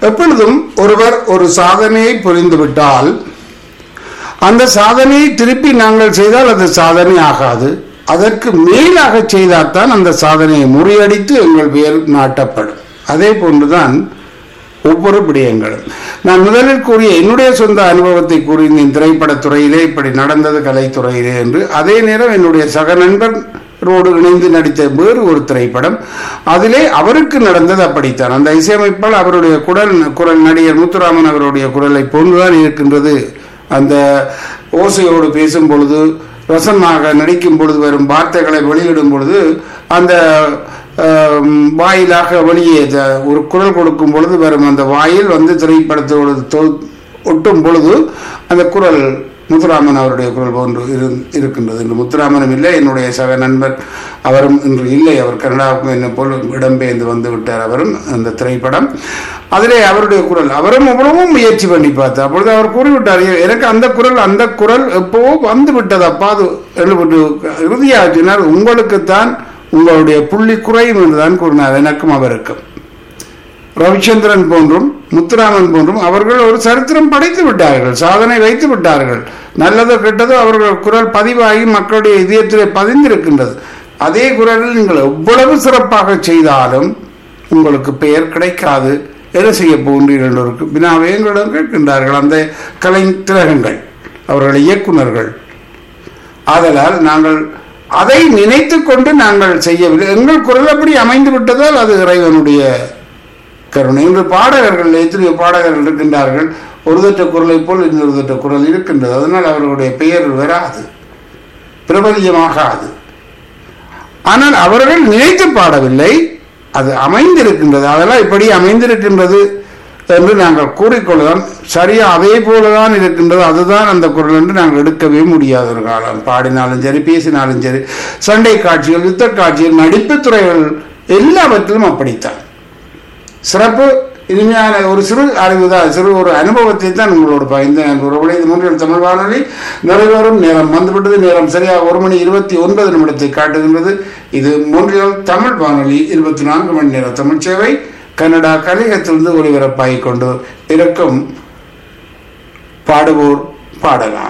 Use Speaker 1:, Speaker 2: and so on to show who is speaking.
Speaker 1: எப்பொழுதும் ஒருவர் ஒரு சாதனையை புரிந்துவிட்டால் அந்த சாதனையை திருப்பி நாங்கள் செய்தால் அது சாதனை ஆகாது அதற்கு மேலாக செய்தால்தான் அந்த சாதனையை முறியடித்து எங்கள் பெயர் நாட்டப்படும் அதே போன்றுதான் ஒவ்வொரு விடயங்களும் நான் முதலில் கூறிய என்னுடைய சொந்த அனுபவத்தை கூறினேன் திரைப்படத்துறையிலே இப்படி நடந்தது கலைத்துறையிலே என்று அதே நேரம் என்னுடைய சக நண்பர் ரோடு இணைந்து நடித்த வேறு ஒரு திரைப்படம் அதிலே அவருக்கு நடந்தது அப்படித்தான் அந்த இசையமைப்பால் அவருடைய குரல் குரல் நடிகர் முத்துராமன் அவருடைய குரலை போன்றுதான் இருக்கின்றது அந்த ஓசையோடு பேசும் பொழுது ரசமாக நடிக்கும் பொழுது வரும் வார்த்தைகளை வெளியிடும் பொழுது அந்த ஆம், வாயிலாக வெளியே த- ஒரு குரல் கொடுக்கும் பொழுது வரும் அந்த வாயில் வந்து திரைப்படத்தோடு தொ- ஒட்டும் பொழுது அந்த குரல் முத்துராமன் அவருடைய குரல் போன்று இரு- இருக்கின்றது இன்று முத்துராமனும் இல்லை என்னுடைய சக நண்பர் அவரும் இன்று இல்லை அவர் கனடாவுக்கும் என்ன போல் இடம்பெயர்ந்து வந்து விட்டார் அவரும் அந்த திரைப்படம் அதிலே அவருடைய குரல் அவரும் எவ்வளவும் முயற்சி பண்ணி பார்த்தார் அப்பொழுது அவர் கூறிவிட்டார் "எ- எனக்கு அந்த குரல் அந்த குரல் எப்போவோ வந்து விட்டது அப்பா அது எழுபட்டு இறுதியாச்சினார் உங்களுக்குத்தான் உங்களுடைய புள்ளி குறையும் என்றுதான் கூறினார் எனக்கும் அவருக்கும் ரவிச்சந்திரன் போன்றும் முத்துராமன் போன்றும் அவர்கள் ஒரு சரித்திரம் படைத்து விட்டார்கள் சாதனை வைத்து விட்டார்கள் நல்லதோ கெட்டதோ அவர்கள் குரல் பதிவாகி மக்களுடைய இதயத்திலே பதிந்திருக்கின்றது அதே குரலில் நீங்கள் எவ்வளவு சிறப்பாக செய்தாலும் உங்களுக்கு பெயர் கிடைக்காது என்ன செய்ய போகின்றீர்கள் ஒரு வினாவை எங்களிடம் கேட்கின்றார்கள் அந்த கலை திலகங்கள் அவர்கள் இயக்குனர்கள் ஆதலால் நாங்கள் அதை நினைத்து கொண்டு நாங்கள் செய்யவில்லை எங்கள் குரல் அப்படி அமைந்து விட்டதால் அது இறைவனுடைய கருணை இன்று பாடகர்கள் எத்தனையோ பாடகர்கள் இருக்கின்றார்கள் ஒரு தட்ட குரலை போல் இன்னொரு தட்ட குரல் இருக்கின்றது அதனால் அவர்களுடைய பெயர் வராது பிரபலியமாகாது ஆனால் அவர்கள் நினைத்து பாடவில்லை அது அமைந்திருக்கின்றது அதெல்லாம் இப்படி அமைந்திருக்கின்றது என்று நாங்கள் கூறிக்கொள்ளலாம் சரியா அதே போலதான் இருக்கின்றது அதுதான் அந்த குரல் என்று நாங்கள் எடுக்கவே முடியாத ஒரு காலம் பாடினாலும் சரி பேசினாலும் சரி சண்டை காட்சிகள் யுத்த காட்சிகள் நடிப்புத் துறைகள் எல்லாவற்றிலும் அப்படித்தான் சிறப்பு இனிமையான ஒரு சிறு அறிவு தான் சிறு ஒரு அனுபவத்தை தான் உங்களோடு பகிர்ந்து நான் உறவுகளை இது மூன்றில் தமிழ் வானொலி நிறைவேறும் நேரம் வந்துவிட்டது நேரம் சரியாக ஒரு மணி இருபத்தி ஒன்பது நிமிடத்தை காட்டுகின்றது இது மூன்றில் தமிழ் வானொலி இருபத்தி நான்கு மணி நேர தமிழ் சேவை கன்னடா கலிகத்திலிருந்து ஒளிபரப்பாகிக் கொண்டு இருக்கும் பாடுவோர் பாடலாம்